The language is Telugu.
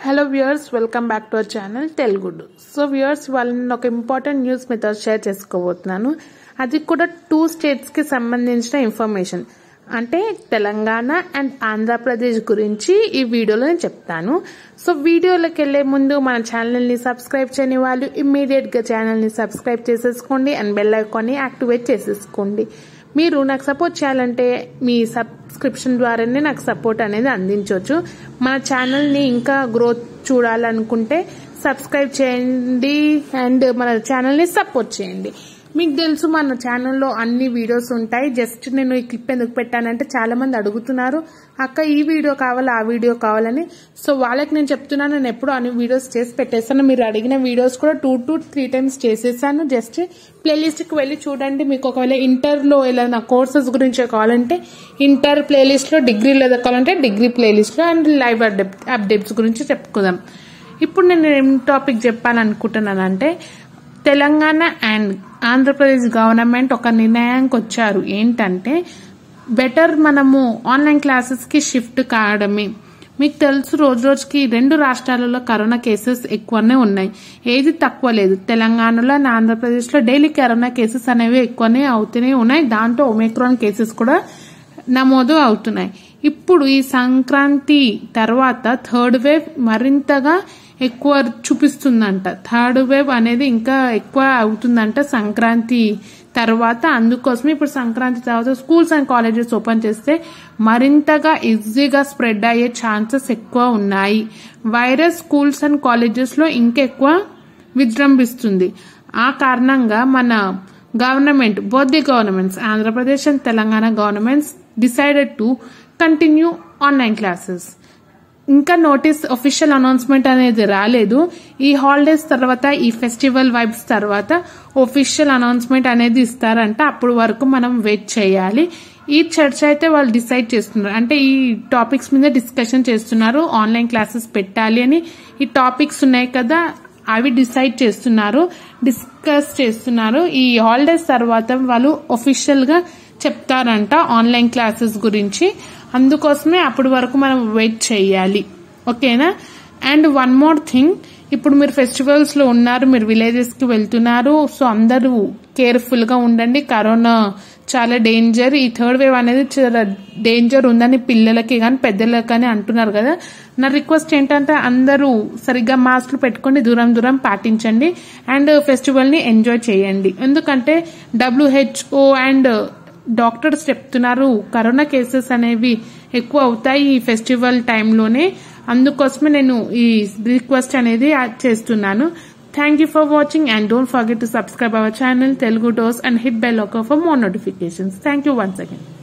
hello viewers welcome back to our channel తెలుగుడు సో వ్యూయర్స్ ఇవాళ నేను ఒక ఇంపార్టెంట్ న్యూస్ మీతో షేర్ చేసుకోబోతున్నాను అది కూడా టూ స్టేట్స్కి సంబంధించిన ఇన్ఫర్మేషన్ అంటే తెలంగాణ అండ్ ఆంధ్రప్రదేశ్ గురించి ఈ వీడియోలో నేను చెప్తాను సో వీడియోలోకి వెళ్లే ముందు మన ఛానల్ని సబ్స్క్రైబ్ చేయని వాళ్ళు ఇమ్మీడియట్గా ఛానల్ని సబ్స్క్రైబ్ చేసేసుకోండి అండ్ బెల్ ఐకాన్ని యాక్టివేట్ చేసేసుకోండి మీరు నాకు సపోర్ట్ చేయాలంటే మీ సబ్స్క్రిప్షన్ ద్వారానే నాకు సపోర్ట్ అనేది అందించవచ్చు మన ఛానల్ని ఇంకా గ్రోత్ చూడాలనుకుంటే సబ్స్క్రైబ్ చేయండి అండ్ మన ఛానల్ని సపోర్ట్ చేయండి మీకు తెలుసు మన ఛానల్లో అన్ని వీడియోస్ ఉంటాయి జస్ట్ నేను ఈ క్లిప్ ఎందుకు పెట్టానంటే చాలా మంది అడుగుతున్నారు అక్క ఈ వీడియో కావాలి ఆ వీడియో కావాలని సో వాళ్ళకి నేను చెప్తున్నాను నేను ఎప్పుడు అన్ని వీడియోస్ చేసి పెట్టేస్తాను మీరు అడిగిన వీడియోస్ కూడా టూ టు త్రీ టైమ్స్ చేసేసాను జస్ట్ ప్లేలిస్ట్కి వెళ్ళి చూడండి మీకు ఒకవేళ ఇంటర్లో ఏదైనా కోర్సెస్ గురించి కావాలంటే ఇంటర్ ప్లేలిస్ట్లో డిగ్రీలో కావాలంటే డిగ్రీ ప్లేలిస్ట్లో అండ్ లైవ్ అప్డేట్స్ గురించి చెప్పుకుందాం ఇప్పుడు నేను ఏం టాపిక్ చెప్పాలనుకుంటున్నానంటే తెలంగాణ అండ్ ఆంధ్రప్రదేశ్ గవర్నమెంట్ ఒక నిర్ణయానికి వచ్చారు ఏంటంటే బెటర్ మనము ఆన్లైన్ క్లాసెస్కి షిఫ్ట్ కావడమే మీకు తెలుసు రోజు రోజుకి రెండు రాష్ట్రాలలో కరోనా కేసెస్ ఎక్కువనే ఉన్నాయి ఏది తక్కువ లేదు తెలంగాణలో అండ్ ఆంధ్రప్రదేశ్లో డైలీ కరోనా కేసెస్ అనేవి ఎక్కువనే అవుతూనే ఉన్నాయి దాంతో ఒమిక్రాన్ కేసెస్ కూడా నమోదు అవుతున్నాయి ఇప్పుడు ఈ సంక్రాంతి తర్వాత థర్డ్ వేవ్ మరింతగా ఎక్కువ చూపిస్తుందంట థర్డ్ వేవ్ అనేది ఇంకా ఎక్కువ అవుతుందంట సంక్రాంతి తర్వాత అందుకోసమే ఇప్పుడు సంక్రాంతి తర్వాత స్కూల్స్ అండ్ కాలేజెస్ ఓపెన్ చేస్తే మరింతగా ఈజీగా స్ప్రెడ్ అయ్యే ఛాన్సెస్ ఎక్కువ ఉన్నాయి వైరస్ స్కూల్స్ అండ్ కాలేజెస్లో ఇంకెక్కువ విజృంభిస్తుంది ఆ కారణంగా మన government both the governments Andhra Pradesh and Telangana governments decided to continue online classes ఇంకా నోటీస్ ఒఫిషియల్ అనౌన్స్మెంట్ అనేది రాలేదు ఈ హాలిడేస్ తర్వాత ఈ ఫెస్టివల్ వైబ్స్ తర్వాత ఒఫిషియల్ అనౌన్స్మెంట్ అనేది ఇస్తారంట అప్పుడు వరకు మనం వెయిట్ చేయాలి ఈ చర్చ అయితే వాళ్ళు డిసైడ్ చేస్తున్నారు అంటే ఈ టాపిక్స్ మీద డిస్కషన్ చేస్తున్నారు ఆన్లైన్ క్లాసెస్ పెట్టాలి అని ఈ టాపిక్స్ ఉన్నాయి కదా అవి డిసైడ్ చేస్తున్నారు డిస్కస్ చేస్తున్నారు ఈ హాలిడేస్ తర్వాత వాళ్ళు ఒఫిషియల్ గా చెప్తారంట ఆన్లైన్ క్లాసెస్ గురించి అందుకోసమే అప్పటి వరకు మనం వెయిట్ చేయాలి ఓకేనా అండ్ వన్ మోర్ థింగ్ ఇప్పుడు మీరు ఫెస్టివల్స్ లో ఉన్నారు మీరు విలేజెస్ కి వెళ్తున్నారు సో అందరూ కేర్ఫుల్ గా ఉండండి కరోనా చాలా డేంజర్ ఈ థర్డ్ వేవ్ అనేది చాలా డేంజర్ ఉందని పిల్లలకి కానీ పెద్దలకి కానీ అంటున్నారు కదా నా రిక్వెస్ట్ ఏంటంటే అందరూ సరిగ్గా మాస్క్లు పెట్టుకొని దూరం దూరం పాటించండి అండ్ ఫెస్టివల్ ని ఎంజాయ్ చేయండి ఎందుకంటే డబ్ల్యూహెచ్ఓ అండ్ డాక్టర్స్ చెప్తున్నారు కరోనా కేసెస్ అనేవి ఎక్కువ అవుతాయి ఈ ఫెస్టివల్ టైంలోనే అందుకోసమే నేను ఈ రిక్వెస్ట్ అనేది చేస్తున్నాను thank you for watching and don't forget to subscribe our channel Telugu dose and hit bell ఒక for more notifications thank you once again